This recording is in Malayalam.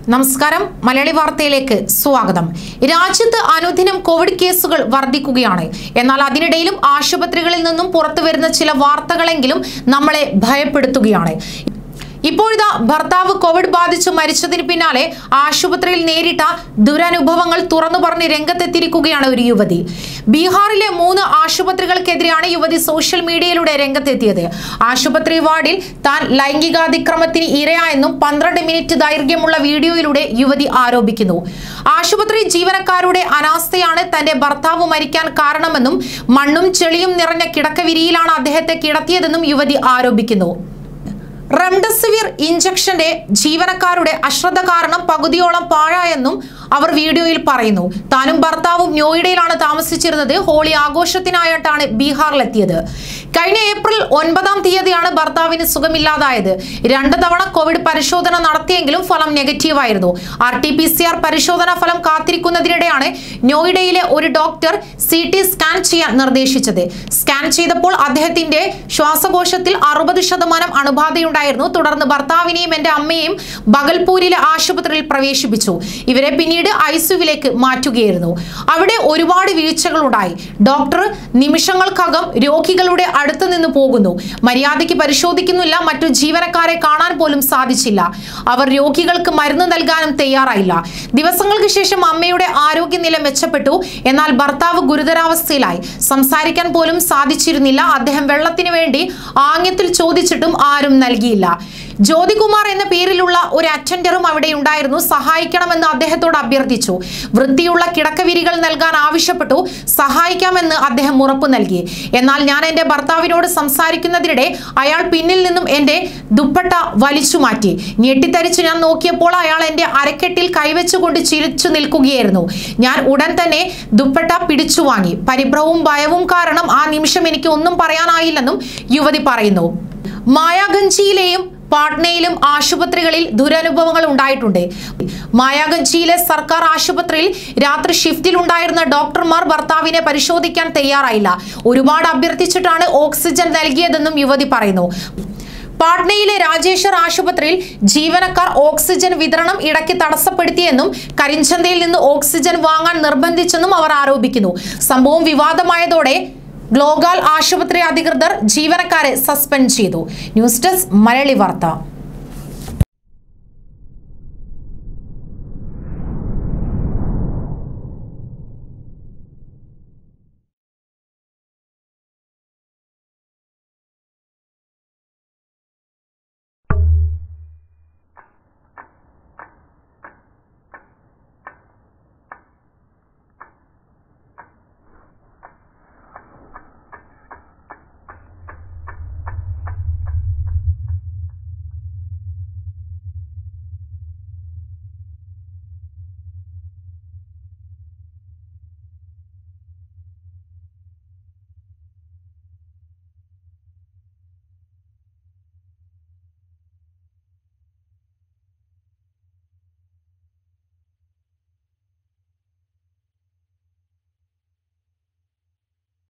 നമസ്കാരം മലയാളി വാർത്തയിലേക്ക് സ്വാഗതം രാജ്യത്ത് അനുദിനം കോവിഡ് കേസുകൾ വർദ്ധിക്കുകയാണ് എന്നാൽ അതിനിടയിലും ആശുപത്രികളിൽ നിന്നും പുറത്തു വരുന്ന ചില വാർത്തകളെങ്കിലും നമ്മളെ ഭയപ്പെടുത്തുകയാണ് ഇപ്പോഴിതാ ഭർത്താവ് കോവിഡ് ബാധിച്ച് മരിച്ചതിന് പിന്നാലെ ആശുപത്രിയിൽ നേരിട്ട ദുരനുഭവങ്ങൾ തുറന്നു പറഞ്ഞ് രംഗത്തെത്തിയിരിക്കുകയാണ് ഒരു യുവതി ബീഹാറിലെ മൂന്ന് ആശുപത്രികൾക്കെതിരെയാണ് യുവതി സോഷ്യൽ മീഡിയയിലൂടെ രംഗത്തെത്തിയത് ആശുപത്രി വാർഡിൽ താൻ ലൈംഗികാതിക്രമത്തിന് ഇരയായെന്നും പന്ത്രണ്ട് മിനിറ്റ് ദൈർഘ്യമുള്ള വീഡിയോയിലൂടെ യുവതി ആരോപിക്കുന്നു ആശുപത്രി ജീവനക്കാരുടെ അനാസ്ഥയാണ് തന്റെ ഭർത്താവ് മരിക്കാൻ കാരണമെന്നും മണ്ണും ചെളിയും നിറഞ്ഞ കിടക്കവിരിയിലാണ് അദ്ദേഹത്തെ കിടത്തിയതെന്നും യുവതി ആരോപിക്കുന്നു റെംഡെസിവിർ ഇഞ്ചക്ഷന്റെ ജീവനക്കാരുടെ അശ്രദ്ധ കാരണം പകുതിയോളം പാഴായെന്നും അവർ വീഡിയോയിൽ പറയുന്നു താനും ഭർത്താവും നോയിഡയിലാണ് താമസിച്ചിരുന്നത് ഹോളി ആഘോഷത്തിനായിട്ടാണ് ബീഹാറിലെത്തിയത് കഴിഞ്ഞ ഏപ്രിൽ ഒൻപതാം തീയതിയാണ് ഭർത്താവിന് സുഖമില്ലാതായത് രണ്ട് തവണ കോവിഡ് പരിശോധന നടത്തിയെങ്കിലും ഫലം നെഗറ്റീവായിരുന്നു R T P C R പരിശോധനാ ഫലം കാത്തിരിക്കുന്നതിനിടെയാണ് നോയിഡയിലെ ഒരു ഡോക്ടർ സി ടി സ്കാൻ ചെയ്യാൻ നിർദ്ദേശിച്ചത് സ്കാൻ ചെയ്തപ്പോൾ അദ്ദേഹത്തിന്റെ ശ്വാസകോശത്തിൽ അറുപത് ശതമാനം അണുബാധയുണ്ടായിരുന്നു തുടർന്ന് ഭർത്താവിനെയും എന്റെ അമ്മയെയും ബഗൽപൂരിലെ ആശുപത്രിയിൽ പ്രവേശിപ്പിച്ചു ഇവരെ പിന്നീട് ഐസിയുവിലേക്ക് മാറ്റുകയായിരുന്നു അവിടെ ഒരുപാട് വീഴ്ചകൾ ഉണ്ടായി ഡോക്ടർ നിമിഷങ്ങൾക്കകം രോഗികളുടെ അടുത്ത് നിന്ന് പോകുന്നു മര്യാദയ്ക്ക് പരിശോധിക്കുന്നില്ല മറ്റു ജീവനക്കാരെ കാണാൻ പോലും സാധിച്ചില്ല അവർ രോഗികൾക്ക് മരുന്ന് നൽകാനും തയ്യാറായില്ല ദിവസങ്ങൾക്ക് ശേഷം അമ്മയുടെ ആരോഗ്യനില മെച്ചപ്പെട്ടു എന്നാൽ ഭർത്താവ് ഗുരുതരാവസ്ഥയിലായി സംസാരിക്കാൻ പോലും സാധിച്ചിരുന്നില്ല അദ്ദേഹം വെള്ളത്തിന് വേണ്ടി ആംഗ്യത്തിൽ ചോദിച്ചിട്ടും ആരും നൽകിയില്ല ജ്യോതികുമാർ എന്ന പേരിലുള്ള ഒരു അറ്റൻഡറും അവിടെ ഉണ്ടായിരുന്നു സഹായിക്കണമെന്ന് അദ്ദേഹത്തോട് അഭ്യർത്ഥിച്ചു വൃത്തിയുള്ള കിടക്കവിരികൾ നൽകാൻ ആവശ്യപ്പെട്ടു സഹായിക്കാമെന്ന് അദ്ദേഹം ഉറപ്പു നൽകി എന്നാൽ ഞാൻ എന്റെ ഭർത്താവിനോട് സംസാരിക്കുന്നതിനിടെ അയാൾ പിന്നിൽ നിന്നും എന്റെ ദുപ്പട്ട വലിച്ചു മാറ്റി ഞെട്ടിത്തരിച്ച് ഞാൻ നോക്കിയപ്പോൾ അയാൾ എന്റെ അരക്കെട്ടിൽ കൈവച്ചുകൊണ്ട് ചിരിച്ചു നിൽക്കുകയായിരുന്നു ഞാൻ ഉടൻ തന്നെ ദുപ്പട്ട പിടിച്ചു വാങ്ങി പരിഭ്രവും ഭയവും കാരണം ആ നിമിഷം എനിക്ക് ഒന്നും പറയാനായില്ലെന്നും യുവതി പറയുന്നു മായാഗഞ്ചിയിലെയും പാട്നയിലും ആശുപത്രികളിൽ ദുരനുഭവങ്ങൾ ഉണ്ടായിട്ടുണ്ട് മായാഗഞ്ചിയിലെ സർക്കാർ ആശുപത്രിയിൽ രാത്രി ഷിഫ്റ്റിൽ ഉണ്ടായിരുന്ന ഡോക്ടർമാർ ഭർത്താവിനെ പരിശോധിക്കാൻ തയ്യാറായില്ല ഒരുപാട് അഭ്യർത്ഥിച്ചിട്ടാണ് ഓക്സിജൻ നൽകിയതെന്നും യുവതി പറയുന്നു പാട്നയിലെ രാജേശ്വർ ആശുപത്രിയിൽ ജീവനക്കാർ ഓക്സിജൻ വിതരണം ഇടയ്ക്ക് തടസ്സപ്പെടുത്തിയെന്നും കരിഞ്ചന്തയിൽ നിന്ന് ഓക്സിജൻ വാങ്ങാൻ നിർബന്ധിച്ചെന്നും അവർ ആരോപിക്കുന്നു സംഭവം വിവാദമായതോടെ ഗ്ലോഗാൽ ആശുപത്രി അധികൃതർ ജീവനക്കാരെ സസ്പെൻഡ് ചെയ്തു ന്യൂസ് ഡെസ്ക് മലയാളി വാർത്ത